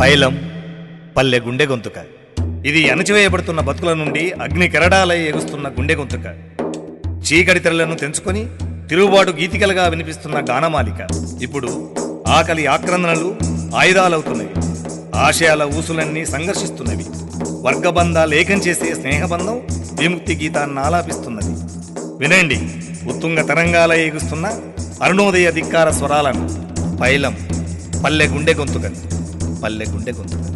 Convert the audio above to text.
పైలం పల్లె గుండె గొంతుక ఇది అణచివేయబడుతున్న బతుకుల నుండి అగ్ని కెరడాలై ఎగుస్తున్న గుండె గొంతుక చీకటి తెరలను తెంచుకొని తిరుగుబాటు గీతికలుగా వినిపిస్తున్న గానమాలిక ఇప్పుడు ఆకలి ఆక్రందనలు ఆయుధాలవుతున్నవి ఆశయాల ఊసులన్నీ సంఘర్షిస్తున్నవి వర్గబంధాలు ఏకం చేసే స్నేహబంధం విముక్తి గీతాన్ని ఆలాపిస్తున్నది వినండి ఉత్తుంగ తరంగాల ఎగుస్తున్న అరుణోదయ ధిక్కార స్వరాలను పైలం పల్లె గుండె గొంతుక పల్లె గుండె గొంతుక